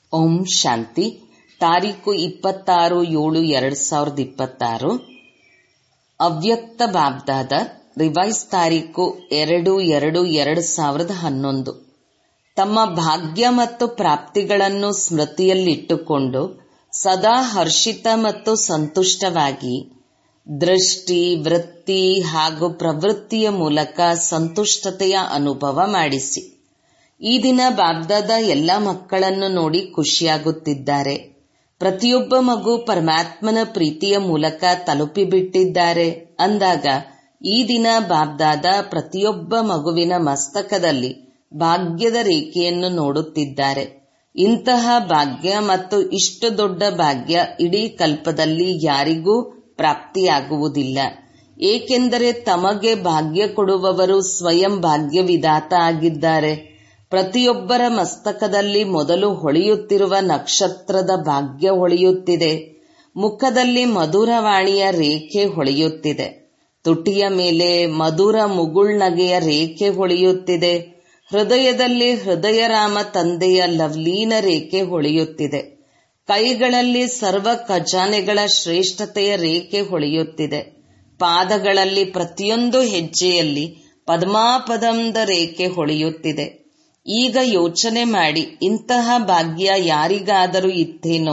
ಓಂ ಶಾಂತಿ ತಾರೀಕು ಇಪ್ಪತ್ತಾರು ಏಳು ಎರಡ್ ಸಾವಿರದ ಇಪ್ಪತ್ತಾರು ಅವ್ಯಕ್ತ ಬಾಬ್ದಾದ ರಿವೈಸ್ ತಾರೀಕು ಎರಡು ಎರಡು ಎರಡು ಸಾವಿರದ ಹನ್ನೊಂದು ತಮ್ಮ ಭಾಗ್ಯ ಮತ್ತು ಪ್ರಾಪ್ತಿಗಳನ್ನು ಸ್ಮೃತಿಯಲ್ಲಿಟ್ಟುಕೊಂಡು ಸದಾ ಹರ್ಷಿತ ಮತ್ತು ಸಂತುಷ್ಟವಾಗಿ ದೃಷ್ಟಿ ವೃತ್ತಿ ಹಾಗೂ ಪ್ರವೃತ್ತಿಯ ಮೂಲಕ ಸಂತುಷ್ಟತೆಯ ಅನುಭವ ಮಾಡಿಸಿ ಈ ದಿನ ಬಾಬ್ದಾದ ಎಲ್ಲ ಮಕ್ಕಳನ್ನು ನೋಡಿ ಖುಷಿಯಾಗುತ್ತಿದ್ದಾರೆ ಪ್ರತಿಯೊಬ್ಬ ಮಗು ಪರಮಾತ್ಮನ ಪ್ರೀತಿಯ ಮೂಲಕ ತಲುಪಿಬಿಟ್ಟಿದ್ದಾರೆ ಅಂದಾಗ ಈ ದಿನ ಬಾಬ್ದಾದ ಪ್ರತಿಯೊಬ್ಬ ಮಗುವಿನ ಮಸ್ತಕದಲ್ಲಿ ಭಾಗ್ಯದ ರೇಖೆಯನ್ನು ನೋಡುತ್ತಿದ್ದಾರೆ ಇಂತಹ ಭಾಗ್ಯ ಮತ್ತು ಇಷ್ಟು ದೊಡ್ಡ ಭಾಗ್ಯ ಇಡೀ ಕಲ್ಪದಲ್ಲಿ ಯಾರಿಗೂ ಪ್ರಾಪ್ತಿಯಾಗುವುದಿಲ್ಲ ಏಕೆಂದರೆ ತಮಗೆ ಭಾಗ್ಯ ಕೊಡುವವರು ಸ್ವಯಂ ಭಾಗ್ಯವಿದಾತ ಆಗಿದ್ದಾರೆ ಪ್ರತಿಯೊಬ್ಬರ ಮಸ್ತಕದಲ್ಲಿ ಮೊದಲು ಹೊಳೆಯುತ್ತಿರುವ ನಕ್ಷತ್ರದ ಭಾಗ್ಯ ಹೊಳೆಯುತ್ತಿದೆ ಮುಖದಲ್ಲಿ ಮಧುರವಾಣಿಯ ರೇಖೆ ಹೊಳೆಯುತ್ತಿದೆ ತುಟಿಯ ಮೇಲೆ ಮಧುರ ಮುಗುಳ್ನಗೆಯ ರೇಖೆ ಹೊಳೆಯುತ್ತಿದೆ ಹೃದಯದಲ್ಲಿ ಹೃದಯರಾಮ ತಂದೆಯ ಲವ್ಲೀನ ರೇಖೆ ಹೊಳೆಯುತ್ತಿದೆ ಕೈಗಳಲ್ಲಿ ಸರ್ವ ಖಜಾನೆಗಳ ಶ್ರೇಷ್ಠತೆಯ ರೇಖೆ ಹೊಳೆಯುತ್ತಿದೆ ಪಾದಗಳಲ್ಲಿ ಪ್ರತಿಯೊಂದು ಹೆಜ್ಜೆಯಲ್ಲಿ ಪದ್ಮಾಪದಂದ ರೇಖೆ ಹೊಳೆಯುತ್ತಿದೆ ಈಗ ಯೋಚನೆ ಮಾಡಿ ಇಂತಹ ಭಾಗ್ಯ ಯಾರಿಗಾದರೂ ಇತ್ತೇನೋ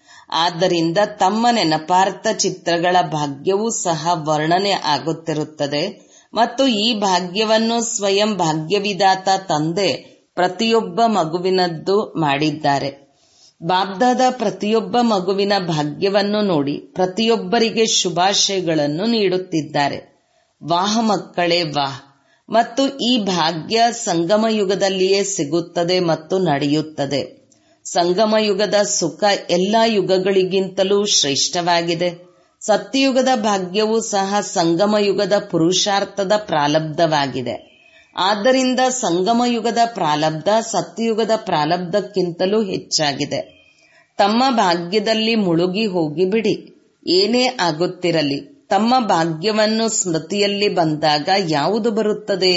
ಆದ್ದರಿಂದ ತಮ್ಮ ನೆನಪಾರ್ಥ ಚಿತ್ರಗಳ ಭಾಗ್ಯವೂ ಸಹ ವರ್ಣನೆ ಆಗುತ್ತಿರುತ್ತದೆ ಮತ್ತು ಈ ಭಾಗ್ಯವನ್ನು ಸ್ವಯಂ ಭಾಗ್ಯವಿದಾತ ತಂದೆ ಪ್ರತಿಯೊಬ್ಬ ಮಗುವಿನದ್ದು ಮಾಡಿದ್ದಾರೆ ಬಾಬ್ದಾದ ಪ್ರತಿಯೊಬ್ಬ ಮಗುವಿನ ಭಾಗ್ಯವನ್ನು ನೋಡಿ ಪ್ರತಿಯೊಬ್ಬರಿಗೆ ಶುಭಾಶಯಗಳನ್ನು ನೀಡುತ್ತಿದ್ದಾರೆ ವಾಹ ಮಕ್ಕಳೇ ವಾಹ್ ಮತ್ತು ಈ ಭಾಗ್ಯ ಸಂಗಮ ಯುಗದಲ್ಲಿಯೇ ಸಿಗುತ್ತದೆ ಮತ್ತು ನಡೆಯುತ್ತದೆ ಸಂಗಮ ಯುಗದ ಸುಖ ಎಲ್ಲಾ ಯುಗಗಳಿಗಿಂತಲೂ ಶ್ರೇಷ್ಠವಾಗಿದೆ ಸತ್ಯಯುಗದ ಭಾಗ್ಯವೂ ಸಹ ಸಂಗಮ ಯುಗದ ಪುರುಷಾರ್ಥದ ಪ್ರಾಲಬ್ಧವಾಗಿದೆ ಆದ್ದರಿಂದ ಸಂಗಮ ಯುಗದ ಪ್ರಾಲಬ್ಧ ಸತ್ಯಯುಗದ ಪ್ರಾಲಬ್ಧಕ್ಕಿಂತಲೂ ಹೆಚ್ಚಾಗಿದೆ ತಮ್ಮ ಭಾಗ್ಯದಲ್ಲಿ ಮುಳುಗಿ ಹೋಗಿಬಿಡಿ ಏನೇ ಆಗುತ್ತಿರಲಿ ತಮ್ಮ ಭಾಗ್ಯವನ್ನು ಸ್ಮೃತಿಯಲ್ಲಿ ಬಂದಾಗ ಯಾವುದು ಬರುತ್ತದೆ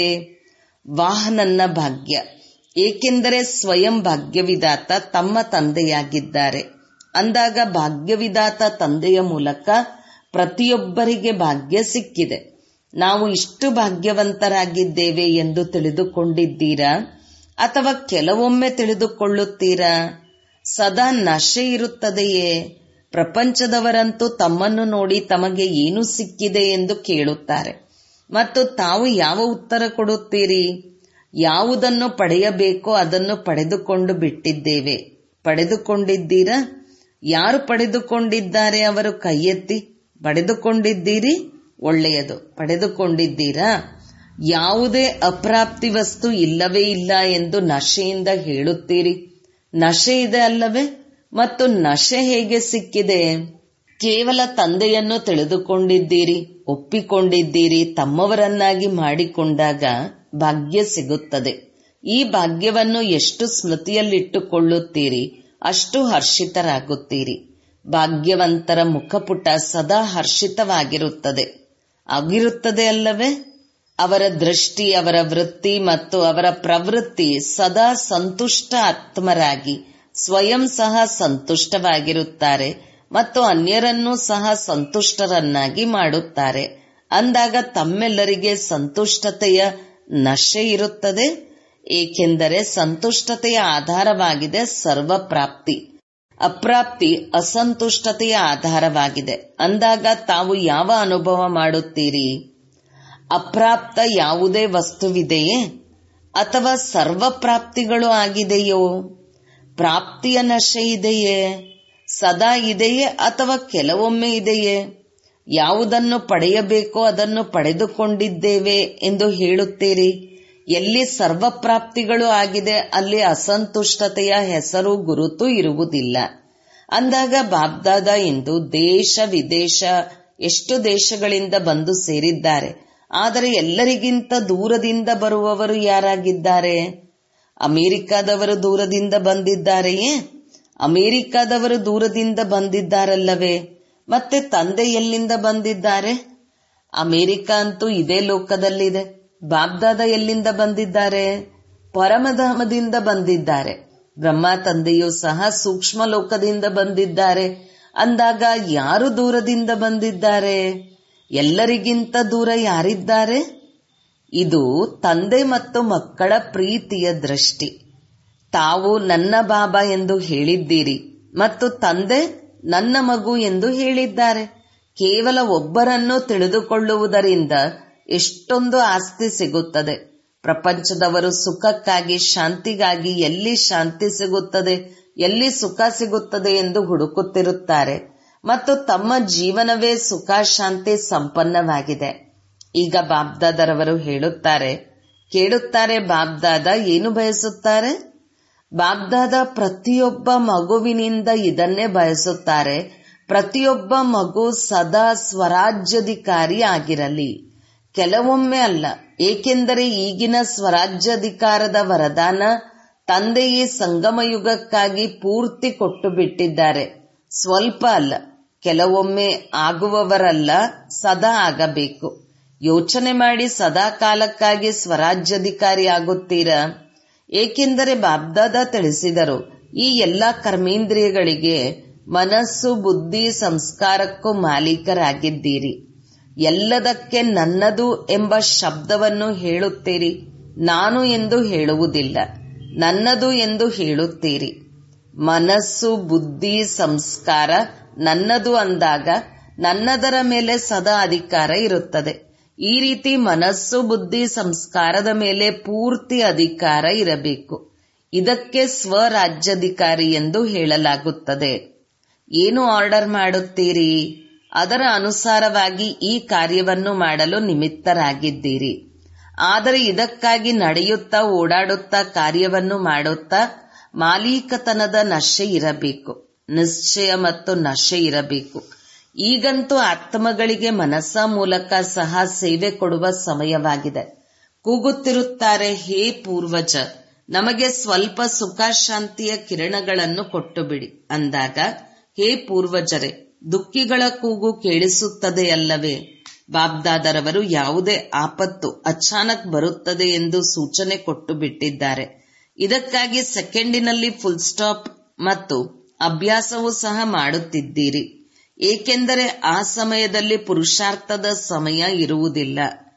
ವಾಹ ನನ್ನ ಭಾಗ್ಯ ಏಕೆಂದರೆ ಸ್ವಯಂ ಭಾಗ್ಯವಿದಾತ ತಮ್ಮ ತಂದೆಯಾಗಿದ್ದಾರೆ ಅಂದಾಗ ಭಾಗ್ಯವಿದಾತ ತಂದೆಯ ಮೂಲಕ ಪ್ರತಿಯೊಬ್ಬರಿಗೆ ಭಾಗ್ಯ ಸಿಕ್ಕಿದೆ ನಾವು ಇಷ್ಟು ಭಾಗ್ಯವಂತರಾಗಿದ್ದೇವೆ ಎಂದು ತಿಳಿದುಕೊಂಡಿದ್ದೀರಾ ಅಥವಾ ಕೆಲವೊಮ್ಮೆ ತಿಳಿದುಕೊಳ್ಳುತ್ತೀರಾ ಸದಾ ನಶೆ ಇರುತ್ತದೆಯೇ ಪ್ರಪಂಚದವರಂತೂ ತಮ್ಮನ್ನು ನೋಡಿ ತಮಗೆ ಏನು ಸಿಕ್ಕಿದೆ ಎಂದು ಕೇಳುತ್ತಾರೆ ಮತ್ತು ತಾವು ಯಾವ ಉತ್ತರ ಕೊಡುತ್ತೀರಿ ಯಾವುದನ್ನು ಪಡೆಯಬೇಕೋ ಅದನ್ನು ಪಡೆದುಕೊಂಡು ಬಿಟ್ಟಿದ್ದೇವೆ ಪಡೆದುಕೊಂಡಿದ್ದೀರಾ ಯಾರು ಪಡೆದುಕೊಂಡಿದ್ದಾರೆ ಅವರು ಕೈ ಎತ್ತಿ ಪಡೆದುಕೊಂಡಿದ್ದೀರಿ ಒಳ್ಳೆಯದು ಪಡೆದುಕೊಂಡಿದ್ದೀರಾ ಯಾವುದೇ ಅಪ್ರಾಪ್ತಿ ವಸ್ತು ಇಲ್ಲವೇ ಇಲ್ಲ ಎಂದು ನಶೆಯಿಂದ ಹೇಳುತ್ತೀರಿ ನಶೆ ಇದೆ ಅಲ್ಲವೇ ಮತ್ತು ನಶೆ ಹೇಗೆ ಸಿಕ್ಕಿದೆ ಕೇವಲ ತಂದೆಯನ್ನು ತಿಳಿದುಕೊಂಡಿದ್ದೀರಿ ಒಪ್ಪಿಕೊಂಡಿದ್ದೀರಿ ತಮ್ಮವರನ್ನಾಗಿ ಮಾಡಿಕೊಂಡಾಗ ಭಾಗ್ಯ ಸಿಗುತ್ತದೆ ಈ ಭಾಗ್ಯವನ್ನು ಎಷ್ಟು ಸ್ಮೃತಿಯಲ್ಲಿಟ್ಟುಕೊಳ್ಳುತ್ತೀರಿ ಅಷ್ಟು ಹರ್ಷಿತರಾಗುತ್ತೀರಿ ಭಾಗ್ಯವಂತರ ಮುಖಪುಟ ಸದಾ ಹರ್ಷಿತವಾಗಿರುತ್ತದೆ ಆಗಿರುತ್ತದೆ ಅಲ್ಲವೇ ಅವರ ದೃಷ್ಟಿ ಅವರ ವೃತ್ತಿ ಮತ್ತು ಅವರ ಪ್ರವೃತ್ತಿ ಸದಾ ಸಂತುಷ್ಟ ಆತ್ಮರಾಗಿ ಸ್ವಯಂ ಸಹ ಸಂತುಷ್ಟವಾಗಿರುತ್ತಾರೆ ಮತ್ತು ಅನ್ಯರನ್ನೂ ಸಹ ಸಂತುಷ್ಟರನ್ನಾಗಿ ಮಾಡುತ್ತಾರೆ ಅಂದಾಗ ತಮ್ಮೆಲ್ಲರಿಗೆ ಸಂತುಷ್ಟತೆಯ ನಶೆ ಇರುತ್ತದೆ ಏಕೆಂದರೆ ಸಂತುಷ್ಟತೆಯ ಆಧಾರವಾಗಿದೆ ಸರ್ವ ಪ್ರಾಪ್ತಿ ಅಪ್ರಾಪ್ತಿ ಅಸಂತುಷ್ಟತೆಯ ಆಧಾರವಾಗಿದೆ ಅಂದಾಗ ತಾವು ಯಾವ ಅನುಭವ ಮಾಡುತ್ತೀರಿ ಅಪ್ರಾಪ್ತ ಯಾವುದೇ ವಸ್ತುವಿದೆಯೇ ಅಥವಾ ಸರ್ವ ಪ್ರಾಪ್ತಿಗಳು ಆಗಿದೆಯೋ ಪ್ರಾಪ್ತಿಯ ನಶೆ ಇದೆಯೇ ಸದಾ ಇದೆಯೇ ಅಥವಾ ಕೆಲವೊಮ್ಮೆ ಇದೆಯೇ ಯಾವುದನ್ನು ಪಡೆಯಬೇಕೋ ಅದನ್ನು ಪಡೆದುಕೊಂಡಿದ್ದೇವೆ ಎಂದು ಹೇಳುತ್ತೀರಿ ಎಲ್ಲಿ ಸರ್ವ ಪ್ರಾಪ್ತಿಗಳು ಆಗಿದೆ ಅಲ್ಲಿ ಅಸಂತುಷ್ಟತೆಯ ಹೆಸರು ಗುರುತು ಇರುವುದಿಲ್ಲ ಅಂದಾಗ ಬಾಬ್ದಾದ ಎಂದು ದೇಶ ವಿದೇಶ ಎಷ್ಟು ದೇಶಗಳಿಂದ ಬಂದು ಸೇರಿದ್ದಾರೆ ಆದರೆ ಎಲ್ಲರಿಗಿಂತ ದೂರದಿಂದ ಬರುವವರು ಯಾರಾಗಿದ್ದಾರೆ ಅಮೆರಿಕಾದವರು ದೂರದಿಂದ ಬಂದಿದ್ದಾರೆಯೇ ಅಮೆರಿಕಾದವರು ದೂರದಿಂದ ಬಂದಿದ್ದಾರಲ್ಲವೇ ಮತ್ತೆ ತಂದೆ ಎಲ್ಲಿಂದ ಬಂದಿದ್ದಾರೆ ಅಮೆರಿಕ ಅಂತೂ ಇದೇ ಲೋಕದಲ್ಲಿದೆ ಬಾಬ್ದಾದ ಎಲ್ಲಿಂದ ಬಂದಿದ್ದಾರೆ ಪರಮಧಾಮದಿಂದ ಬಂದಿದ್ದಾರೆ ಬ್ರಹ್ಮ ತಂದೆಯೂ ಸಹ ಸೂಕ್ಷ್ಮ ಲೋಕದಿಂದ ಬಂದಿದ್ದಾರೆ ಅಂದಾಗ ಯಾರು ದೂರದಿಂದ ಬಂದಿದ್ದಾರೆ ಎಲ್ಲರಿಗಿಂತ ದೂರ ಯಾರಿದ್ದಾರೆ ಇದು ತಂದೆ ಮತ್ತು ಮಕ್ಕಳ ಪ್ರೀತಿಯ ದೃಷ್ಟಿ ತಾವು ನನ್ನ ಬಾಬಾ ಎಂದು ಹೇಳಿದ್ದೀರಿ ಮತ್ತು ತಂದೆ ನನ್ನ ಮಗು ಎಂದು ಹೇಳಿದ್ದಾರೆ ಕೇವಲ ಒಬ್ಬರನ್ನು ತಿಳಿದುಕೊಳ್ಳುವುದರಿಂದ ಎಷ್ಟೊಂದು ಆಸ್ತಿ ಸಿಗುತ್ತದೆ ಪ್ರಪಂಚದವರು ಸುಖಕ್ಕಾಗಿ ಶಾಂತಿಗಾಗಿ ಎಲ್ಲಿ ಶಾಂತಿ ಸಿಗುತ್ತದೆ ಎಲ್ಲಿ ಸುಖ ಸಿಗುತ್ತದೆ ಎಂದು ಹುಡುಕುತ್ತಿರುತ್ತಾರೆ ಮತ್ತು ತಮ್ಮ ಜೀವನವೇ ಸುಖ ಶಾಂತಿ ಸಂಪನ್ನವಾಗಿದೆ ಈಗ ಬಾಬ್ದಾದರವರು ಹೇಳುತ್ತಾರೆ ಕೇಳುತ್ತಾರೆ ಬಾಬ್ದಾದ ಏನು ಬಯಸುತ್ತಾರೆ ಬಾಬ್ದಾದ ಪ್ರತಿಯೊಬ್ಬ ಮಗುವಿನಿಂದ ಇದನ್ನೇ ಬಯಸುತ್ತಾರೆ ಪ್ರತಿಯೊಬ್ಬ ಮಗು ಸದಾ ಸ್ವರಾಜ್ಯಾಧಿಕಾರಿ ಆಗಿರಲಿ ಕೆಲವೊಮ್ಮೆ ಅಲ್ಲ ಏಕೆಂದರೆ ಈಗಿನ ಸ್ವರಾಜ್ಯಾಧಿಕಾರದ ವರದಾನ ತಂದೆಯೇ ಸಂಗಮಯುಗಕ್ಕಾಗಿ ಪೂರ್ತಿ ಕೊಟ್ಟು ಬಿಟ್ಟಿದ್ದಾರೆ ಸ್ವಲ್ಪ ಅಲ್ಲ ಕೆಲವೊಮ್ಮೆ ಆಗುವವರಲ್ಲ ಸದಾ ಆಗಬೇಕು ಯೋಚನೆ ಮಾಡಿ ಸದಾ ಕಾಲಕ್ಕಾಗಿ ಸ್ವರಾಜ್ಯಾಧಿಕಾರಿ ಆಗುತ್ತೀರಾ ಏಕೆಂದರೆ ಬಾಬ್ದಾದ ತಿಳಿಸಿದರು ಈ ಎಲ್ಲಾ ಕರ್ಮೇಂದ್ರಿಯಗಳಿಗೆ ಮನಸ್ಸು ಬುದ್ಧಿ ಸಂಸ್ಕಾರಕ್ಕೂ ಮಾಲೀಕರಾಗಿದ್ದೀರಿ ಎಲ್ಲದಕ್ಕೆ ನನ್ನದು ಎಂಬ ಶಬ್ದವನ್ನು ಹೇಳುತ್ತೀರಿ ನಾನು ಎಂದು ಹೇಳುವುದಿಲ್ಲ ನನ್ನದು ಎಂದು ಹೇಳುತ್ತೀರಿ ಮನಸ್ಸು ಬುದ್ಧಿ ಸಂಸ್ಕಾರ ನನ್ನದು ಅಂದಾಗ ನನ್ನದರ ಮೇಲೆ ಸದಾ ಅಧಿಕಾರ ಇರುತ್ತದೆ ಈ ರೀತಿ ಮನಸ್ಸು ಬುದ್ಧಿ ಸಂಸ್ಕಾರದ ಮೇಲೆ ಪೂರ್ತಿ ಅಧಿಕಾರ ಇರಬೇಕು ಇದಕ್ಕೆ ಸ್ವರಾಜ್ಯಾಧಿಕಾರಿ ಎಂದು ಹೇಳಲಾಗುತ್ತದೆ ಏನು ಆರ್ಡರ್ ಮಾಡುತ್ತೀರಿ ಅದರ ಅನುಸಾರವಾಗಿ ಈ ಕಾರ್ಯವನ್ನು ಮಾಡಲು ನಿಮಿತ್ತರಾಗಿದ್ದೀರಿ ಆದರೆ ಇದಕ್ಕಾಗಿ ನಡೆಯುತ್ತಾ ಓಡಾಡುತ್ತಾ ಕಾರ್ಯವನ್ನು ಮಾಡುತ್ತಾ ಮಾಲೀಕತನದ ನಶೆ ಇರಬೇಕು ನಿಶ್ಚಯ ಮತ್ತು ನಶೆ ಇರಬೇಕು ಈಗಂತೂ ಆತ್ಮಗಳಿಗೆ ಮನಸ್ಸ ಮೂಲಕ ಸಹ ಸೇವೆ ಕೊಡುವ ಸಮಯವಾಗಿದೆ ಕೂಗುತ್ತಿರುತ್ತಾರೆ ಹೇ ಪೂರ್ವಜ ನಮಗೆ ಸ್ವಲ್ಪ ಸುಖ ಶಾಂತಿಯ ಕಿರಣಗಳನ್ನು ಕೊಟ್ಟು ಬಿಡಿ ಅಂದಾಗ ಹೇ ಪೂರ್ವಜರೇ ದುಃಖಿಗಳ ಕೂಗು ಕೇಳಿಸುತ್ತದೆಯಲ್ಲವೇ ಬಾಬ್ದಾದರವರು ಯಾವುದೇ ಆಪತ್ತು ಅಚಾನಕ್ ಬರುತ್ತದೆ ಎಂದು ಸೂಚನೆ ಕೊಟ್ಟು ಬಿಟ್ಟಿದ್ದಾರೆ ಇದಕ್ಕಾಗಿ ಸೆಕೆಂಡಿನಲ್ಲಿ ಫುಲ್ ಸ್ಟಾಪ್ ಮತ್ತು ಅಭ್ಯಾಸವೂ ಸಹ ಮಾಡುತ್ತಿದ್ದೀರಿ ಏಕೆಂದರೆ ಆ ಸಮಯದಲ್ಲಿ ಪುರುಷಾರ್ಥದ ಸಮಯ ಇರುವುದಿಲ್ಲ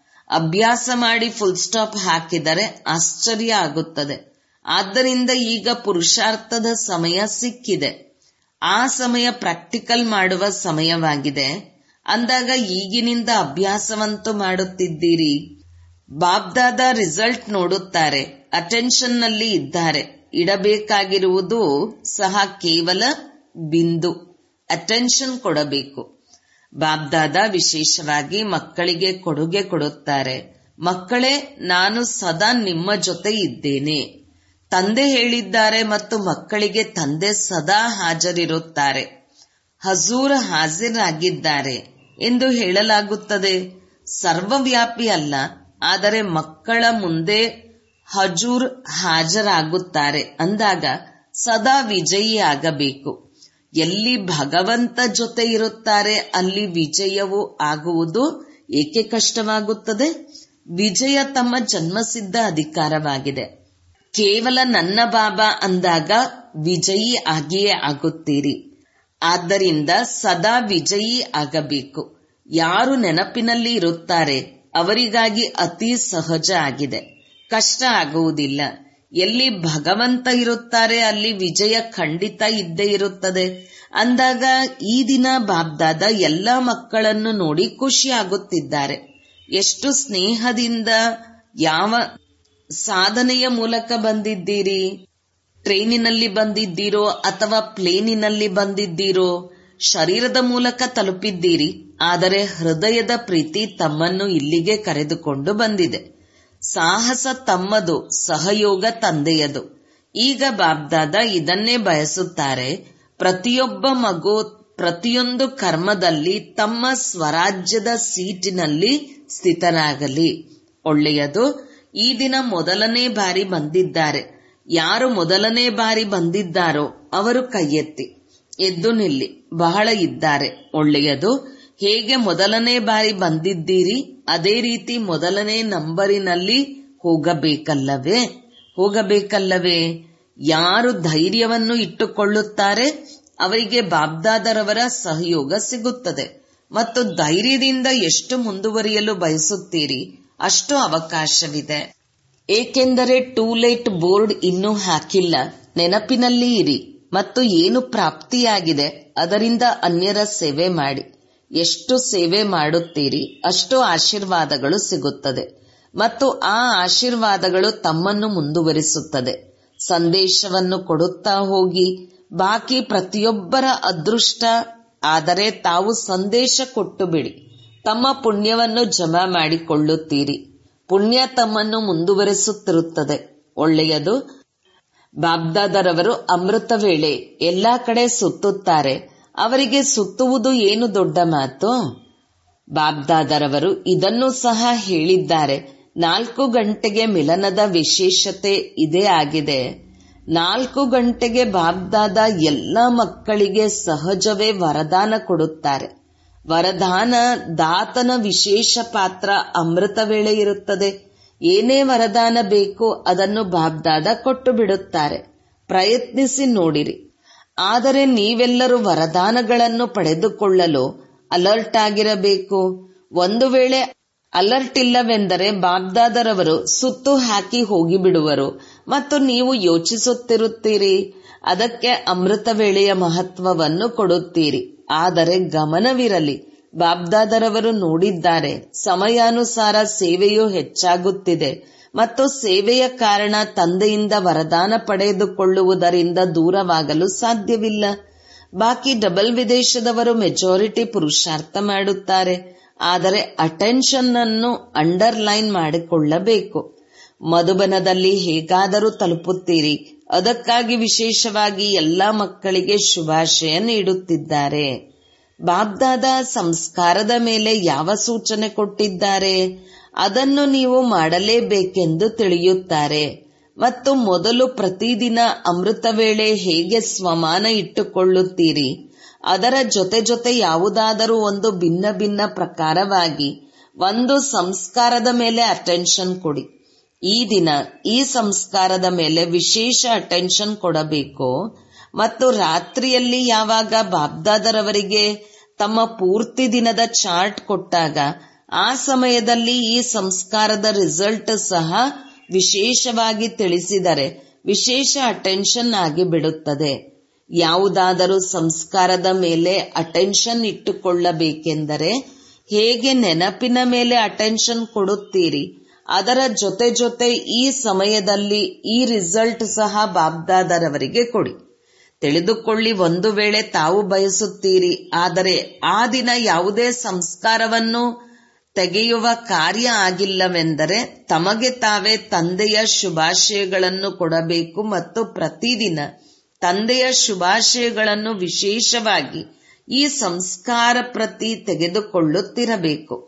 ಅಭ್ಯಾಸ ಮಾಡಿ ಫುಲ್ ಸ್ಟಾಪ್ ಹಾಕಿದರೆ ಆಶ್ಚರ್ಯ ಆಗುತ್ತದೆ ಆದ್ದರಿಂದ ಈಗ ಪುರುಷಾರ್ಥದ ಸಮಯ ಸಿಕ್ಕಿದೆ ಆ ಸಮಯ ಪ್ರಾಕ್ಟಿಕಲ್ ಮಾಡುವ ಸಮಯವಾಗಿದೆ ಅಂದಾಗ ಈಗಿನಿಂದ ಅಭ್ಯಾಸವಂತೂ ಮಾಡುತ್ತಿದ್ದೀರಿ ಬಾಬ್ದಾದ ರಿಸಲ್ಟ್ ನೋಡುತ್ತಾರೆ ಅಟೆನ್ಷನ್ ನಲ್ಲಿ ಇದ್ದಾರೆ ಇಡಬೇಕಾಗಿರುವುದು ಸಹ ಕೇವಲ ಬಿಂದು ಅಟೆನ್ಷನ್ ಕೊಡಬೇಕು ಬಾಬ್ದಾದ ವಿಶೇಷವಾಗಿ ಮಕ್ಕಳಿಗೆ ಕೊಡುಗೆ ಕೊಡುತ್ತಾರೆ ಮಕ್ಕಳೇ ನಾನು ಸದಾ ನಿಮ್ಮ ಜೊತೆ ಇದ್ದೇನೆ ತಂದೆ ಹೇಳಿದ್ದಾರೆ ಮತ್ತು ಮಕ್ಕಳಿಗೆ ತಂದೆ ಸದಾ ಹಾಜರಿರುತ್ತಾರೆ ಹಜೂರ್ ಹಾಜಿರಾಗಿದ್ದಾರೆ ಎಂದು ಹೇಳಲಾಗುತ್ತದೆ ಸರ್ವವ್ಯಾಪಿ ಅಲ್ಲ ಆದರೆ ಮಕ್ಕಳ ಮುಂದೆ ಹಜೂರ್ ಹಾಜರಾಗುತ್ತಾರೆ ಅಂದಾಗ ಸದಾ ವಿಜಯಿ ಆಗಬೇಕು ಎಲ್ಲಿ ಭಗವಂತ ಜೊತೆ ಇರುತ್ತಾರೆ ಅಲ್ಲಿ ವಿಜಯವು ಆಗುವುದು ಏಕೆ ಕಷ್ಟವಾಗುತ್ತದೆ ವಿಜಯ ತಮ್ಮ ಜನ್ಮಸಿದ್ಧ ಅಧಿಕಾರವಾಗಿದೆ ಕೇವಲ ನನ್ನ ಬಾಬಾ ಅಂದಾಗ ವಿಜಯಿ ಆಗಿಯೇ ಆಗುತ್ತೀರಿ ಆದ್ದರಿಂದ ಸದಾ ವಿಜಯಿ ಆಗಬೇಕು ಯಾರು ನೆನಪಿನಲ್ಲಿ ಇರುತ್ತಾರೆ ಅವರಿಗಾಗಿ ಅತಿ ಸಹಜ ಆಗಿದೆ ಕಷ್ಟ ಆಗುವುದಿಲ್ಲ ಎಲ್ಲಿ ಭಗವಂತ ಇರುತ್ತಾರೆ ಅಲ್ಲಿ ವಿಜಯ ಖಂಡಿತ ಇದ್ದೇ ಇರುತ್ತದೆ ಅಂದಾಗ ಈ ದಿನ ಬಾಬ್ದಾದ ಎಲ್ಲ ಮಕ್ಕಳನ್ನು ನೋಡಿ ಖುಷಿ ಆಗುತ್ತಿದ್ದಾರೆ ಎಷ್ಟು ಸ್ನೇಹದಿಂದ ಯಾವ ಸಾಧನೆಯ ಮೂಲಕ ಬಂದಿದ್ದೀರಿ ಟ್ರೈನಿನಲ್ಲಿ ಬಂದಿದ್ದೀರೋ ಅಥವಾ ಪ್ಲೇನಿನಲ್ಲಿ ಬಂದಿದ್ದೀರೋ ಶರೀರದ ಮೂಲಕ ತಲುಪಿದ್ದೀರಿ ಆದರೆ ಹೃದಯದ ಪ್ರೀತಿ ತಮ್ಮನ್ನು ಇಲ್ಲಿಗೆ ಕರೆದುಕೊಂಡು ಬಂದಿದೆ ಸಾಹಸ ತಮ್ಮದು ಸಹಯೋಗ ತಂದೆಯದು ಈಗ ಬಾಬ್ದಾದ ಇದನ್ನೇ ಬಯಸುತ್ತಾರೆ ಪ್ರತಿಯೊಬ್ಬ ಮಗು ಪ್ರತಿಯೊಂದು ಕರ್ಮದಲ್ಲಿ ತಮ್ಮ ಸ್ವರಾಜ್ಯದ ಸೀಟಿನಲ್ಲಿ ಸ್ಥಿತರಾಗಲಿ ಒಳ್ಳೆಯದು ಈ ದಿನ ಮೊದಲನೇ ಬಾರಿ ಬಂದಿದ್ದಾರೆ ಯಾರು ಮೊದಲನೇ ಬಾರಿ ಬಂದಿದ್ದಾರೋ ಅವರು ಕೈಯೆತ್ತಿ ಎದ್ದು ನಿಲ್ಲಿ ಬಹಳ ಇದ್ದಾರೆ ಒಳ್ಳೆಯದು ಹೇಗೆ ಮೊದಲನೇ ಬಾರಿ ಬಂದಿದ್ದೀರಿ ಅದೇ ರೀತಿ ಮೊದಲನೇ ನಂಬರಿನಲ್ಲಿ ಹೋಗಬೇಕಲ್ಲವೇ ಹೋಗಬೇಕಲ್ಲವೇ ಯಾರು ಧೈರ್ಯವನ್ನು ಇಟ್ಟುಕೊಳ್ಳುತ್ತಾರೆ ಅವರಿಗೆ ಬಾಬ್ದಾದರವರ ಸಹಯೋಗ ಸಿಗುತ್ತದೆ ಮತ್ತು ಧೈರ್ಯದಿಂದ ಎಷ್ಟು ಮುಂದುವರಿಯಲು ಬಯಸುತ್ತೀರಿ ಅಷ್ಟು ಅವಕಾಶವಿದೆ ಏಕೆಂದರೆ ಟೂ ಲೇಟ್ ಬೋರ್ಡ್ ಇನ್ನೂ ಹಾಕಿಲ್ಲ ನೆನಪಿನಲ್ಲಿ ಇರಿ ಮತ್ತು ಏನು ಪ್ರಾಪ್ತಿಯಾಗಿದೆ ಅದರಿಂದ ಅನ್ಯರ ಸೇವೆ ಮಾಡಿ ಎಷ್ಟು ಸೇವೆ ಮಾಡುತ್ತೀರಿ ಅಷ್ಟು ಆಶೀರ್ವಾದಗಳು ಸಿಗುತ್ತದೆ ಮತ್ತು ಆ ಆಶೀರ್ವಾದಗಳು ತಮ್ಮನ್ನು ಮುಂದುವರಿಸುತ್ತದೆ ಸಂದೇಶವನ್ನು ಕೊಡುತ್ತಾ ಹೋಗಿ ಬಾಕಿ ಪ್ರತಿಯೊಬ್ಬರ ಅದೃಷ್ಟ ಆದರೆ ತಾವು ಸಂದೇಶ ಕೊಟ್ಟು ಬಿಡಿ ತಮ್ಮ ಪುಣ್ಯವನ್ನು ಜಮಾ ಮಾಡಿಕೊಳ್ಳುತ್ತೀರಿ ಪುಣ್ಯ ತಮ್ಮನ್ನು ಮುಂದುವರಿಸುತ್ತಿರುತ್ತದೆ ಒಳ್ಳೆಯದು ಬಾಬ್ದಾದರವರು ಅಮೃತ ವೇಳೆ ಎಲ್ಲಾ ಕಡೆ ಸುತ್ತುತ್ತಾರೆ ಅವರಿಗೆ ಸುತ್ತುವುದು ಏನು ದೊಡ್ಡ ಮಾತು ಬಾಬ್ದಾದರವರು ಇದನ್ನು ಸಹ ಹೇಳಿದ್ದಾರೆ ನಾಲ್ಕು ಗಂಟೆಗೆ ಮಿಲನದ ವಿಶೇಷತೆ ಇದೇ ಆಗಿದೆ ನಾಲ್ಕು ಗಂಟೆಗೆ ಬಾಬ್ದಾದ ಎಲ್ಲ ಮಕ್ಕಳಿಗೆ ಸಹಜವೇ ವರದಾನ ಕೊಡುತ್ತಾರೆ ವರದಾನ ದಾತನ ವಿಶೇಷ ಪಾತ್ರ ಅಮೃತ ವೇಳೆ ಇರುತ್ತದೆ ಏನೇ ವರದಾನ ಬೇಕು ಅದನ್ನು ಬಾಬ್ದಾದ ಕೊಟ್ಟು ಬಿಡುತ್ತಾರೆ ಪ್ರಯತ್ನಿಸಿ ನೋಡಿರಿ ಆದರೆ ನೀವೆಲ್ಲರೂ ವರದಾನಗಳನ್ನು ಪಡೆದುಕೊಳ್ಳಲು ಅಲರ್ಟ್ ಆಗಿರಬೇಕು ಒಂದು ವೇಳೆ ಅಲರ್ಟ್ ಇಲ್ಲವೆಂದರೆ ಬಾಗ್ದಾದರವರು ಸುತ್ತು ಹಾಕಿ ಹೋಗಿಬಿಡುವರು ಮತ್ತು ನೀವು ಯೋಚಿಸುತ್ತಿರುತ್ತೀರಿ ಅದಕ್ಕೆ ಅಮೃತ ವೇಳೆಯ ಮಹತ್ವವನ್ನು ಕೊಡುತ್ತೀರಿ ಆದರೆ ಗಮನವಿರಲಿ ಬಾಬ್ದಾದರವರು ನೋಡಿದ್ದಾರೆ ಸಮಯಾನುಸಾರ ಸೇವೆಯು ಹೆಚ್ಚಾಗುತ್ತಿದೆ ಮತ್ತು ಸೇವೆಯ ಕಾರಣ ತಂದೆಯಿಂದ ವರದಾನ ಪಡೆದುಕೊಳ್ಳುವುದರಿಂದ ದೂರವಾಗಲು ಸಾಧ್ಯವಿಲ್ಲ ಬಾಕಿ ಡಬಲ್ ವಿದೇಶದವರು ಮೆಜಾರಿಟಿ ಪುರುಷಾರ್ಥ ಮಾಡುತ್ತಾರೆ ಆದರೆ ಅಟೆನ್ಷನ್ ಅನ್ನು ಅಂಡರ್ಲೈನ್ ಮಾಡಿಕೊಳ್ಳಬೇಕು ಮಧುಬನದಲ್ಲಿ ಹೇಗಾದರೂ ತಲುಪುತ್ತೀರಿ ಅದಕ್ಕಾಗಿ ವಿಶೇಷವಾಗಿ ಎಲ್ಲಾ ಮಕ್ಕಳಿಗೆ ಶುಭಾಶಯ ನೀಡುತ್ತಿದ್ದಾರೆ ಬಾಬ್ದಾದ ಸಂಸ್ಕಾರದ ಮೇಲೆ ಯಾವ ಸೂಚನೆ ಕೊಟ್ಟಿದ್ದಾರೆ ಅದನ್ನು ನೀವು ಮಾಡಲೇಬೇಕೆಂದು ತಿಳಿಯುತ್ತಾರೆ ಮತ್ತು ಮೊದಲು ಪ್ರತಿದಿನ ಅಮೃತ ವೇಳೆ ಹೇಗೆ ಸ್ವಮಾನ ಇಟ್ಟುಕೊಳ್ಳುತ್ತೀರಿ ಅದರ ಜೊತೆ ಜೊತೆ ಯಾವುದಾದರೂ ಒಂದು ಭಿನ್ನ ಭಿನ್ನ ಪ್ರಕಾರವಾಗಿ ಒಂದು ಸಂಸ್ಕಾರದ ಮೇಲೆ ಅಟೆನ್ಷನ್ ಕೊಡಿ ಈ ದಿನ ಈ ಸಂಸ್ಕಾರದ ಮೇಲೆ ವಿಶೇಷ ಅಟೆನ್ಷನ್ ಕೊಡಬೇಕು ಮತ್ತು ರಾತ್ರಿಯಲ್ಲಿ ಯಾವಾಗ ಬಾಬ್ದಾದರವರಿಗೆ ತಮ್ಮ ಪೂರ್ತಿ ದಿನದ ಚಾರ್ಟ್ ಕೊಟ್ಟಾಗ ಆ ಸಮಯದಲ್ಲಿ ಈ ಸಂಸ್ಕಾರದ ರಿಸಲ್ಟ್ ಸಹ ವಿಶೇಷವಾಗಿ ತಿಳಿಸಿದರೆ ವಿಶೇಷ ಅಟೆನ್ಷನ್ ಆಗಿ ಬಿಡುತ್ತದೆ ಯಾವುದಾದರೂ ಸಂಸ್ಕಾರದ ಮೇಲೆ ಅಟೆನ್ಷನ್ ಇಟ್ಟುಕೊಳ್ಳಬೇಕೆಂದರೆ ಹೇಗೆ ನೆನಪಿನ ಮೇಲೆ ಅಟೆನ್ಷನ್ ಕೊಡುತ್ತೀರಿ ಅದರ ಜೊತೆ ಜೊತೆ ಈ ಸಮಯದಲ್ಲಿ ಈ ರಿಸಲ್ಟ್ ಸಹ ಬಾಬ್ದಾದರವರಿಗೆ ಕೊಡಿ ತಿಳಿದುಕೊಳ್ಳಿ ಒಂದು ವೇಳೆ ತಾವು ಬಯಸುತ್ತೀರಿ ಆದರೆ ಆ ದಿನ ಯಾವುದೇ ಸಂಸ್ಕಾರವನ್ನು ತೆಗೆಯುವ ಕಾರ್ಯ ಆಗಿಲ್ಲವೆಂದರೆ ತಮಗೆ ತಾವೇ ತಂದೆಯ ಶುಭಾಶಯಗಳನ್ನು ಕೊಡಬೇಕು ಮತ್ತು ಪ್ರತಿದಿನ ತಂದೆಯ ಶುಭಾಶಯಗಳನ್ನು ವಿಶೇಷವಾಗಿ ಈ ಸಂಸ್ಕಾರ ಪ್ರತಿ ತೆಗೆದುಕೊಳ್ಳುತ್ತಿರಬೇಕು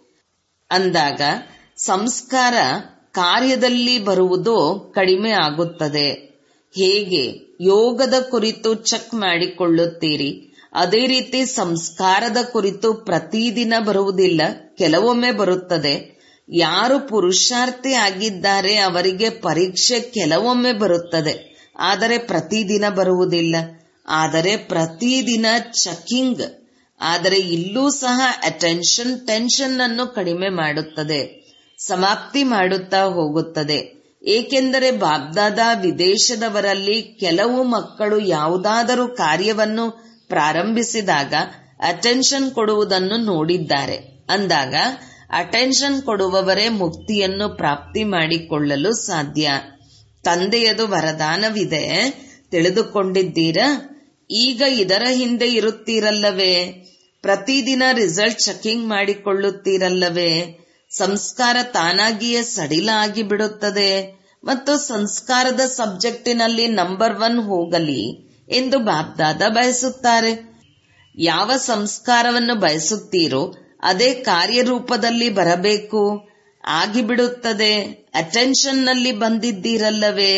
ಅಂದಾಗ ಸಂಸ್ಕಾರ ಕಾರ್ಯದಲ್ಲಿ ಬರುವುದು ಕಡಿಮೆ ಆಗುತ್ತದೆ ಹೇಗೆ ಯೋಗದ ಕುರಿತು ಚೆಕ್ ಮಾಡಿಕೊಳ್ಳುತ್ತೀರಿ ಅದೇ ರೀತಿ ಸಂಸ್ಕಾರದ ಕುರಿತು ಪ್ರತಿದಿನ ಬರುವುದಿಲ್ಲ ಕೆಲವೊಮ್ಮೆ ಬರುತ್ತದೆ ಯಾರು ಪುರುಷಾರ್ಥಿ ಆಗಿದ್ದಾರೆ ಅವರಿಗೆ ಪರೀಕ್ಷೆ ಕೆಲವೊಮ್ಮೆ ಬರುತ್ತದೆ ಆದರೆ ಪ್ರತಿದಿನ ಬರುವುದಿಲ್ಲ ಆದರೆ ಪ್ರತಿದಿನ ಚೆಕಿಂಗ್ ಆದರೆ ಇಲ್ಲೂ ಸಹ ಅಟೆನ್ಷನ್ ಟೆನ್ಷನ್ ಅನ್ನು ಕಡಿಮೆ ಮಾಡುತ್ತದೆ ಸಮಾಪ್ತಿ ಮಾಡುತ್ತಾ ಹೋಗುತ್ತದೆ ಏಕೆಂದರೆ ಬಾಬ್ದಾದ ವಿದೇಶದವರಲ್ಲಿ ಕೆಲವು ಮಕ್ಕಳು ಯಾವುದಾದರೂ ಕಾರ್ಯವನ್ನು ಪ್ರಾರಂಭಿಸಿದಾಗ ಅಟೆನ್ಷನ್ ಕೊಡುವುದನ್ನು ನೋಡಿದ್ದಾರೆ ಅಂದಾಗ ಅಟೆನ್ಷನ್ ಕೊಡುವವರೇ ಮುಕ್ತಿಯನ್ನು ಪ್ರಾಪ್ತಿ ಮಾಡಿಕೊಳ್ಳಲು ಸಾಧ್ಯ ತಂದೆಯದು ವರದಾನವಿದೆ ತಿಳಿದುಕೊಂಡಿದ್ದೀರಾ ಈಗ ಇದರ ಹಿಂದೆ ಇರುತ್ತೀರಲ್ಲವೇ ಪ್ರತಿದಿನ ರಿಸಲ್ಟ್ ಚೆಕಿಂಗ್ ಮಾಡಿಕೊಳ್ಳುತ್ತೀರಲ್ಲವೇ ಸಂಸ್ಕಾರ ತಾನಾಗಿಯೇ ಸಡಿಲ ಆಗಿ ಬಿಡುತ್ತದೆ ಮತ್ತು ಸಂಸ್ಕಾರದ ಸಬ್ಜೆಕ್ಟಿನಲ್ಲಿ ನಂಬರ್ ಒನ್ ಹೋಗಲಿ ಎಂದು ಬಾಬ್ದಾದ ಬಯಸುತ್ತಾರೆ ಯಾವ ಸಂಸ್ಕಾರವನ್ನು ಬಯಸುತ್ತೀರೋ ಅದೇ ಕಾರ್ಯರೂಪದಲ್ಲಿ ಬರಬೇಕು ಆಗಿಬಿಡುತ್ತದೆ ಅಟೆನ್ಷನ್ ನಲ್ಲಿ ಬಂದಿದ್ದೀರಲ್ಲವೇ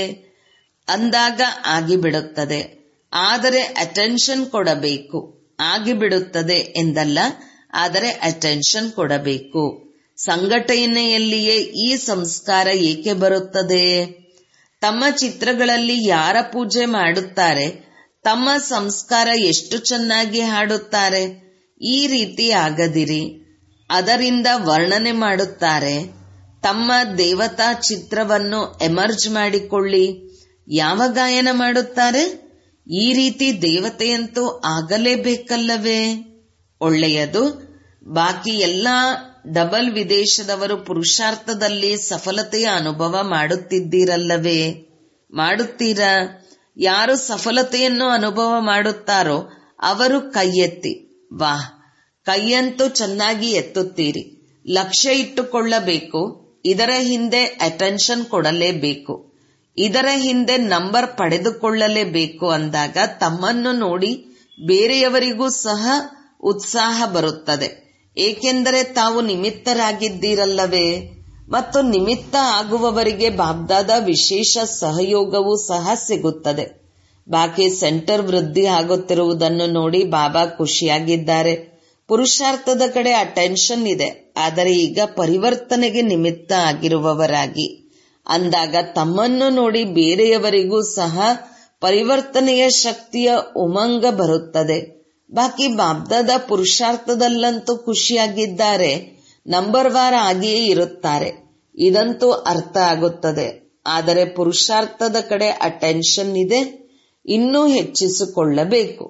ಅಂದಾಗ ಆಗಿಬಿಡುತ್ತದೆ ಆದರೆ ಅಟೆನ್ಷನ್ ಕೊಡಬೇಕು ಆಗಿಬಿಡುತ್ತದೆ ಎಂದಲ್ಲ ಆದರೆ ಅಟೆನ್ಷನ್ ಕೊಡಬೇಕು ಸಂಘಟನೆಯಲ್ಲಿಯೇ ಈ ಸಂಸ್ಕಾರ ಏಕೆ ಬರುತ್ತದೆ ತಮ್ಮ ಚಿತ್ರಗಳಲ್ಲಿ ಯಾರ ಪೂಜೆ ಮಾಡುತ್ತಾರೆ ತಮ್ಮ ಸಂಸ್ಕಾರ ಎಷ್ಟು ಚೆನ್ನಾಗಿ ಹಾಡುತ್ತಾರೆ ಈ ರೀತಿ ಆಗದಿರಿ ಅದರಿಂದ ವರ್ಣನೆ ಮಾಡುತ್ತಾರೆ ತಮ್ಮ ದೇವತಾ ಚಿತ್ರವನ್ನು ಎಮರ್ಜ್ ಮಾಡಿಕೊಳ್ಳಿ ಯಾವ ಗಾಯನ ಮಾಡುತ್ತಾರೆ ಈ ರೀತಿ ದೇವತೆಯಂತೂ ಆಗಲೇಬೇಕಲ್ಲವೇ ಒಳ್ಳೆಯದು ಬಾಕಿ ಎಲ್ಲಾ ಡಬಲ್ ವಿದೇಶದವರು ಪುರುಷಾರ್ಥದಲ್ಲಿ ಸಫಲತೆಯ ಅನುಭವ ಮಾಡುತ್ತಿದ್ದೀರಲ್ಲವೇ ಮಾಡುತ್ತೀರಾ ಯಾರು ಸಫಲತೆಯನ್ನು ಅನುಭವ ಮಾಡುತ್ತಾರೋ ಅವರು ಕೈ ಎತ್ತಿ ವಾಹ್ ಕೈಯಂತೂ ಚೆನ್ನಾಗಿ ಎತ್ತುತ್ತೀರಿ ಲಕ್ಷ್ಯ ಇಟ್ಟುಕೊಳ್ಳಬೇಕು ಇದರ ಹಿಂದೆ ಅಟೆನ್ಷನ್ ಕೊಡಲೇಬೇಕು ಇದರ ಹಿಂದೆ ನಂಬರ್ ಪಡೆದುಕೊಳ್ಳಲೇಬೇಕು ಅಂದಾಗ ತಮ್ಮನ್ನು ನೋಡಿ ಬೇರೆಯವರಿಗೂ ಸಹ ಉತ್ಸಾಹ ಬರುತ್ತದೆ ಏಕೆಂದರೆ ತಾವು ನಿಮಿತ್ತರಾಗಿದ್ದೀರಲ್ಲವೇ ಮತ್ತು ನಿಮಿತ್ತ ಆಗುವವರಿಗೆ ಬಾಬ್ದಾದ ವಿಶೇಷ ಸಹಯೋಗವೂ ಸಹ ಸಿಗುತ್ತದೆ ಬಾಕಿ ಸೆಂಟರ್ ವೃದ್ಧಿ ಆಗುತ್ತಿರುವುದನ್ನು ನೋಡಿ ಬಾಬಾ ಖುಷಿಯಾಗಿದ್ದಾರೆ ಪುರುಷಾರ್ಥದ ಕಡೆ ಅಟೆನ್ಷನ್ ಇದೆ ಆದರೆ ಈಗ ಪರಿವರ್ತನೆಗೆ ನಿಮಿತ್ತ ಆಗಿರುವವರಾಗಿ ಅಂದಾಗ ತಮ್ಮನ್ನು ನೋಡಿ ಬೇರೆಯವರಿಗೂ ಸಹ ಪರಿವರ್ತನೆಯ ಶಕ್ತಿಯ ಉಮಂಗ ಬರುತ್ತದೆ ಬಾಕಿ ಬಾಬ್ದಾದ ಪುರುಷಾರ್ಥದಲ್ಲಂತೂ ಖುಷಿಯಾಗಿದ್ದಾರೆ ನಂಬರ್ ವಾರ್ ಆಗಿಯೇ ಇರುತ್ತಾರೆ ಇದಂತೂ ಅರ್ಥ ಆಗುತ್ತದೆ ಆದರೆ ಪುರುಷಾರ್ಥದ ಕಡೆ ಅಟೆನ್ಷನ್ ಇದೆ ಇನ್ನೂ ಹೆಚ್ಚಿಸಿಕೊಳ್ಳಬೇಕು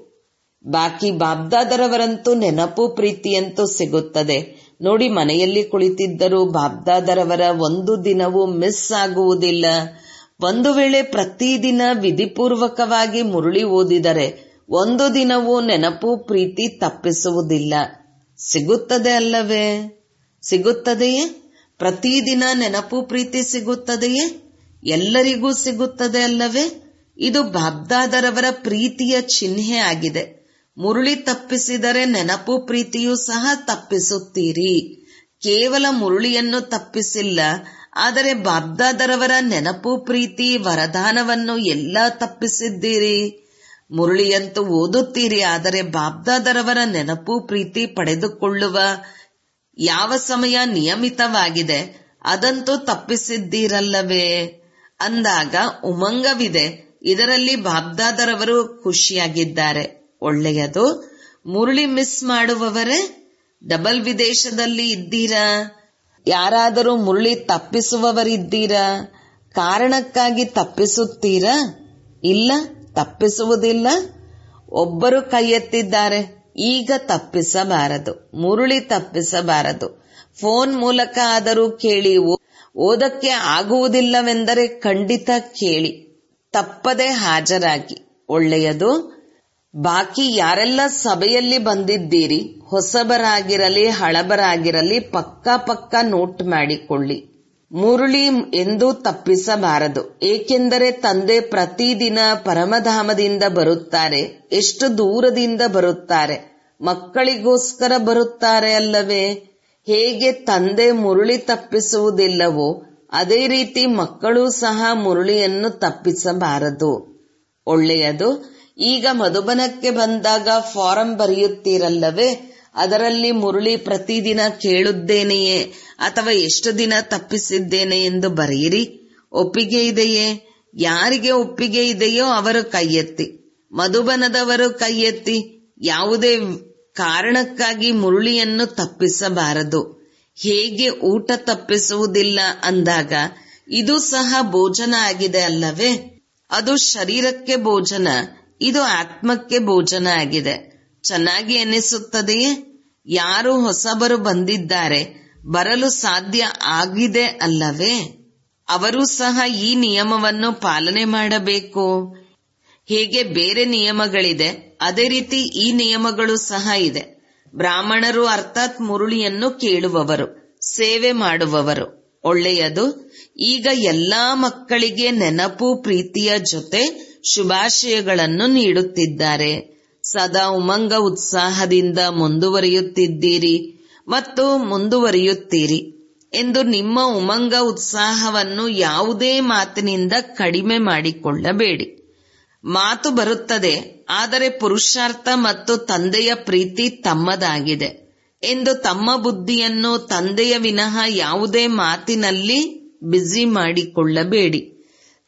ಬಾಕಿ ಬಾಬ್ದಾದರವರಂತೂ ನೆನಪು ಪ್ರೀತಿಯಂತೂ ಸಿಗುತ್ತದೆ ನೋಡಿ ಮನೆಯಲ್ಲಿ ಕುಳಿತಿದ್ದರೂ ಬಾಬ್ದಾದರವರ ಒಂದು ದಿನವೂ ಮಿಸ್ ಆಗುವುದಿಲ್ಲ ಒಂದು ವೇಳೆ ಪ್ರತಿದಿನ ವಿಧಿಪೂರ್ವಕವಾಗಿ ಮುರುಳಿ ಓದಿದರೆ ಒಂದು ದಿನವೂ ನೆನಪು ಪ್ರೀತಿ ತಪ್ಪಿಸುವುದಿಲ್ಲ ಸಿಗುತ್ತದೆ ಅಲ್ಲವೇ ಸಿಗುತ್ತದೆಯೇ ಪ್ರತಿದಿನ ನೆನಪು ಪ್ರೀತಿ ಸಿಗುತ್ತದೆಯೇ ಎಲ್ಲರಿಗೂ ಸಿಗುತ್ತದೆ ಅಲ್ಲವೇ ಇದು ಬಾಬ್ದಾದರವರ ಪ್ರೀತಿಯ ಚಿಹ್ನೆ ಆಗಿದೆ ಮುರುಳಿ ತಪ್ಪಿಸಿದರೆ ನೆನಪು ಪ್ರೀತಿಯೂ ಸಹ ತಪ್ಪಿಸುತ್ತೀರಿ ಕೇವಲ ಮುರುಳಿಯನ್ನು ತಪ್ಪಿಸಿಲ್ಲ ಆದರೆ ಬಾಬ್ದಾದರವರ ನೆನಪು ಪ್ರೀತಿ ವರದಾನವನ್ನು ಎಲ್ಲ ತಪ್ಪಿಸಿದ್ದೀರಿ ಮುರುಳಿಯಂತೂ ಓದುತ್ತೀರಿ ಆದರೆ ಬಾಬ್ದಾದರವರ ನೆನಪು ಪ್ರೀತಿ ಪಡೆದುಕೊಳ್ಳುವ ಯಾವ ಸಮಯ ನಿಯಮಿತವಾಗಿದೆ ಅದಂತೂ ತಪ್ಪಿಸಿದ್ದೀರಲ್ಲವೇ ಅಂದಾಗ ಉಮಂಗವಿದೆ ಇದರಲ್ಲಿ ಬಾಬ್ದಾದರವರು ಖುಷಿಯಾಗಿದ್ದಾರೆ ಒಳ್ಳೆಯದು ಮುರುಳಿ ಮಿಸ್ ಮಾಡುವವರೇ ಡಬಲ್ ವಿದೇಶದಲ್ಲಿ ಇದ್ದೀರಾ ಯಾರಾದರೂ ಮುರುಳಿ ತಪ್ಪಿಸುವವರಿದ್ದೀರಾ ಕಾರಣಕ್ಕಾಗಿ ತಪ್ಪಿಸುತ್ತೀರಾ ಇಲ್ಲ ತಪ್ಪಿಸುವುದಿಲ್ಲ ಒಬ್ಬರು ಕೈ ಎತ್ತಿದ್ದಾರೆ ಈಗ ತಪ್ಪಿಸಬಾರದು ಮುರುಳಿ ತಪ್ಪಿಸಬಾರದು ಫೋನ್ ಮೂಲಕ ಆದರೂ ಕೇಳಿ ಓದಕ್ಕೆ ಆಗುವುದಿಲ್ಲವೆಂದರೆ ಖಂಡಿತ ಕೇಳಿ ತಪ್ಪದೆ ಹಾಜರಾಗಿ ಒಳ್ಳೆಯದು ಬಾಕಿ ಯಾರೆಲ್ಲ ಸಭೆಯಲ್ಲಿ ಬಂದಿದ್ದೀರಿ ಹೊಸಬರಾಗಿರಲಿ ಹಳಬರಾಗಿರಲಿ ಪಕ್ಕ ಪಕ್ಕ ನೋಟ್ ಮಾಡಿಕೊಳ್ಳಿ ಮುರುಳಿ ಎಂದೂ ತಪ್ಪಿಸಬಾರದು ಏಕೆಂದರೆ ತಂದೆ ಪ್ರತಿದಿನ ಪರಮಧಾಮದಿಂದ ಬರುತ್ತಾರೆ ಎಷ್ಟು ದೂರದಿಂದ ಬರುತ್ತಾರೆ ಮಕ್ಕಳಿಗೋಸ್ಕರ ಬರುತ್ತಾರೆ ಅಲ್ಲವೇ ಹೇಗೆ ತಂದೆ ಮುರುಳಿ ತಪ್ಪಿಸುವುದಿಲ್ಲವೋ ಅದೇ ರೀತಿ ಮಕ್ಕಳು ಸಹ ಮುರುಳಿಯನ್ನು ತಪ್ಪಿಸಬಾರದು ಒಳ್ಳೆಯದು ಈಗ ಮಧುಬನಕ್ಕೆ ಬಂದಾಗ ಫಾರಂ ಬರೆಯುತ್ತೀರಲ್ಲವೇ ಅದರಲ್ಲಿ ಮುರುಳಿ ಪ್ರತಿದಿನ ಕೇಳುತ್ತೇನೆಯೇ ಅಥವಾ ಎಷ್ಟು ದಿನ ತಪ್ಪಿಸಿದ್ದೇನೆ ಎಂದು ಬರೆಯಿರಿ ಒಪ್ಪಿಗೆ ಇದೆಯೇ ಯಾರಿಗೆ ಒಪ್ಪಿಗೆ ಇದೆಯೋ ಅವರು ಕೈ ಎತ್ತಿ ಮಧುಬನದವರು ಕೈ ಎತ್ತಿ ಯಾವುದೇ ಕಾರಣಕ್ಕಾಗಿ ಮುರುಳಿಯನ್ನು ತಪ್ಪಿಸಬಾರದು ಹೇಗೆ ಊಟ ತಪ್ಪಿಸುವುದಿಲ್ಲ ಅಂದಾಗ ಇದು ಸಹ ಭೋಜನ ಆಗಿದೆ ಅಲ್ಲವೇ ಅದು ಶರೀರಕ್ಕೆ ಭೋಜನ ಇದು ಆತ್ಮಕ್ಕೆ ಭೋಜನ ಆಗಿದೆ ಚೆನ್ನಾಗಿ ಎನಿಸುತ್ತದೆಯೇ ಯಾರು ಹೊಸಬರು ಬಂದಿದ್ದಾರೆ ಬರಲು ಸಾಧ್ಯ ಆಗಿದೆ ಅಲ್ಲವೇ ಅವರು ಸಹ ಈ ನಿಯಮವನ್ನು ಪಾಲನೆ ಮಾಡಬೇಕು ಹೇಗೆ ಬೇರೆ ನಿಯಮಗಳಿದೆ ಅದೇ ರೀತಿ ಈ ನಿಯಮಗಳು ಸಹ ಇದೆ ಬ್ರಾಹ್ಮಣರು ಅರ್ಥಾತ್ ಮುರುಳಿಯನ್ನು ಕೇಳುವವರು ಸೇವೆ ಮಾಡುವವರು ಒಳ್ಳೆಯದು ಈಗ ಎಲ್ಲಾ ಮಕ್ಕಳಿಗೆ ನೆನಪು ಪ್ರೀತಿಯ ಜೊತೆ ಶುಭಾಶಯಗಳನ್ನು ನೀಡುತ್ತಿದ್ದಾರೆ ಸದಾ ಉಮಂಗ ಉತ್ಸಾಹದಿಂದ ಮುಂದುವರಿಯುತ್ತಿದ್ದೀರಿ ಮತ್ತು ಮುಂದುವರಿಯುತ್ತೀರಿ ಎಂದು ನಿಮ್ಮ ಉಮಂಗ ಉತ್ಸಾಹವನ್ನು ಯಾವುದೇ ಮಾತಿನಿಂದ ಕಡಿಮೆ ಮಾಡಿಕೊಳ್ಳಬೇಡಿ ಮಾತು ಬರುತ್ತದೆ ಆದರೆ ಪುರುಷಾರ್ಥ ಮತ್ತು ತಂದೆಯ ಪ್ರೀತಿ ತಮ್ಮದಾಗಿದೆ ಎಂದು ತಮ್ಮ ಬುದ್ಧಿಯನ್ನು ತಂದೆಯ ವಿನಃ ಯಾವುದೇ ಮಾತಿನಲ್ಲಿ ಬ್ಯುಸಿ ಮಾಡಿಕೊಳ್ಳಬೇಡಿ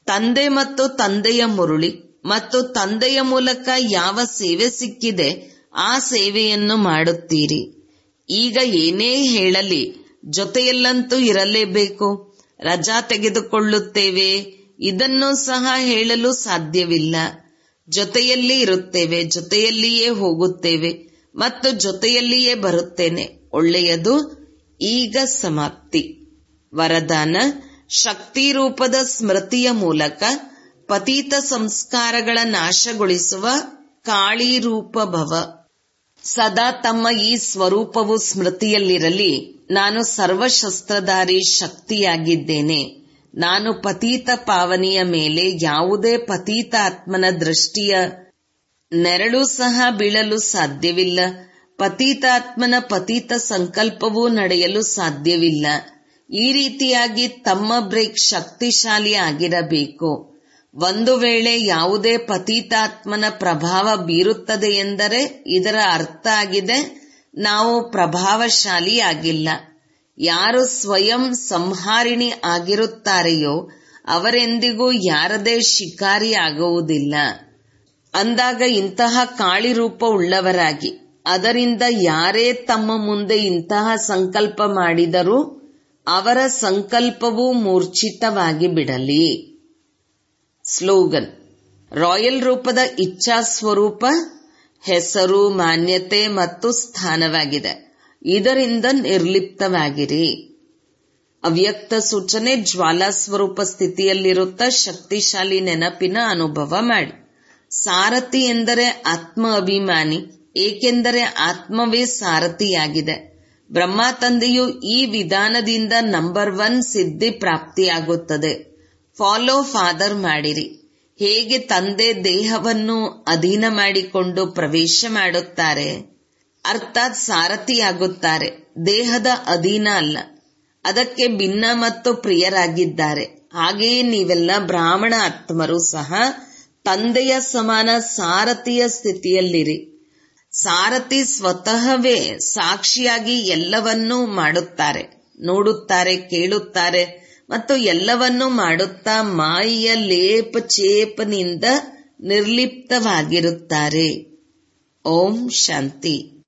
ತಂದೆ ಮತ್ತು ತಂದೆಯ ಮುರುಳಿ ಮತ್ತು ತಂದೆಯ ಮೂಲಕ ಯಾವ ಸೇವೆ ಸಿಕ್ಕಿದೆ ಆ ಸೇವೆಯನ್ನು ಮಾಡುತ್ತೀರಿ ಈಗ ಏನೇ ಹೇಳಲಿ ಜೊತೆಯಲ್ಲಂತೂ ಇರಲೇಬೇಕು ರಜಾ ತೆಗೆದುಕೊಳ್ಳುತ್ತೇವೆ ಇದನ್ನು ಸಹ ಹೇಳಲು ಸಾಧ್ಯವಿಲ್ಲ ಜೊತೆಯಲ್ಲಿ ಇರುತ್ತೇವೆ ಜೊತೆಯಲ್ಲಿಯೇ ಹೋಗುತ್ತೇವೆ ಮತ್ತು ಜೊತೆಯಲ್ಲಿಯೇ ಬರುತ್ತೇನೆ ಒಳ್ಳೆಯದು ಈಗ ಸಮಾಪ್ತಿ ವರದಾನ ಶಕ್ತಿ ರೂಪದ ಸ್ಮೃತಿಯ ಮೂಲಕ ಪತೀತ ಸಂಸ್ಕಾರಗಳ ನಾಶಗೊಳಿಸುವ ಕಾಳಿ ರೂಪ ಭವ ಸದಾ ತಮ್ಮ ಈ ಸ್ವರೂಪವು ಸ್ಮೃತಿಯಲ್ಲಿರಲಿ ನಾನು ಸರ್ವಶಸ್ತ್ರಧಾರಿ ಶಕ್ತಿಯಾಗಿದ್ದೇನೆ ನಾನು ಪತೀತ ಪಾವನಿಯ ಮೇಲೆ ಯಾವುದೇ ಪತೀತ ಆತ್ಮನ ದೃಷ್ಟಿಯ ನೆರಳು ಸಹ ಬೀಳಲು ಸಾಧ್ಯವಿಲ್ಲ ಪತೀತಾತ್ಮನ ಪತೀತ ಸಂಕಲ್ಪವೂ ನಡೆಯಲು ಸಾಧ್ಯವಿಲ್ಲ ಈ ರೀತಿಯಾಗಿ ತಮ್ಮ ಬ್ರೇಕ್ ಶಕ್ತಿಶಾಲಿ ಆಗಿರಬೇಕು ಒಂದು ವೇಳೆ ಯಾವುದೇ ಪತೀತಾತ್ಮನ ಪ್ರಭಾವ ಬೀರುತ್ತದೆ ಎಂದರೆ ಇದರ ಅರ್ಥ ಆಗಿದೆ ನಾವು ಪ್ರಭಾವಶಾಲಿ ಆಗಿಲ್ಲ ಯಾರು ಸ್ವಯಂ ಸಂಹಾರಿಣಿ ಆಗಿರುತ್ತಾರೆಯೋ ಅವರೆಂದಿಗೂ ಯಾರದೇ ಶಿಕಾರಿ ಆಗುವುದಿಲ್ಲ ಅಂದಾಗ ಇಂತಹ ಕಾಳಿ ರೂಪ ಉಳ್ಳವರಾಗಿ ಅದರಿಂದ ಯಾರೇ ತಮ್ಮ ಮುಂದೆ ಇಂತಹ ಸಂಕಲ್ಪ ಮಾಡಿದರೂ ಅವರ ಸಂಕಲ್ಪವೂ ಮೂರ್ಛಿತವಾಗಿ ಬಿಡಲಿ ಸ್ಲೋಗನ್ ರಾಯಲ್ ರೂಪದ ಇಚ್ಛಾ ಸ್ವರೂಪ ಹೆಸರು ಮಾನ್ಯತೆ ಮತ್ತು ಸ್ಥಾನವಾಗಿದೆ ಇದರಿಂದ ನಿರ್ಲಿಪ್ತವಾಗಿರಿ ಅವ್ಯಕ್ತ ಸೂಚನೆ ಜ್ವಾಲಾ ಸ್ವರೂಪ ಸ್ಥಿತಿಯಲ್ಲಿರುತ್ತ ಶಕ್ತಿಶಾಲಿ ನೆನಪಿನ ಅನುಭವ ಮಾಡಿ ಸಾರಥಿ ಎಂದರೆ ಆತ್ಮ ಅಭಿಮಾನಿ ಏಕೆಂದರೆ ಆತ್ಮವೇ ಸಾರಥಿಯಾಗಿದೆ ಬ್ರಹ್ಮ ತಂದೆಯು ಈ ವಿಧಾನದಿಂದ ನಂಬರ್ ಒನ್ ಸಿದ್ಧಿ ಪ್ರಾಪ್ತಿಯಾಗುತ್ತದೆ ಫಾಲೋ ಫಾದರ್ ಮಾಡಿರಿ ಹೇಗೆ ತಂದೆ ದೇಹವನ್ನು ಅಧೀನ ಮಾಡಿಕೊಂಡು ಪ್ರವೇಶ ಮಾಡುತ್ತಾರೆ ಅರ್ಥಾತ್ ಸಾರಥಿಯಾಗುತ್ತಾರೆ ದೇಹದ ಅಧೀನ ಅಲ್ಲ ಅದಕ್ಕೆ ಭಿನ್ನ ಮತ್ತು ಪ್ರಿಯರಾಗಿದ್ದಾರೆ ಹಾಗೆಯೇ ನೀವೆಲ್ಲ ಬ್ರಾಹ್ಮಣ ಆತ್ಮರು ಸಹ ತಂದೆಯ ಸಮಾನ ಸಾರಥಿಯ ಸ್ಥಿತಿಯಲ್ಲಿರಿ ಸಾರಥಿ ಸ್ವತಃವೇ ಸಾಕ್ಷಿಯಾಗಿ ಎಲ್ಲವನ್ನೂ ಮಾಡುತ್ತಾರೆ ನೋಡುತ್ತಾರೆ ಕೇಳುತ್ತಾರೆ ಮತ್ತು ಎಲ್ಲವನ್ನೂ ಮಾಡುತ್ತಾ ಮಾಯಿಯ ಲೇಪ ಚೇಪನಿಂದ ನಿರ್ಲಿಪ್ತವಾಗಿರುತ್ತಾರೆ ಓಂ ಶಾಂತಿ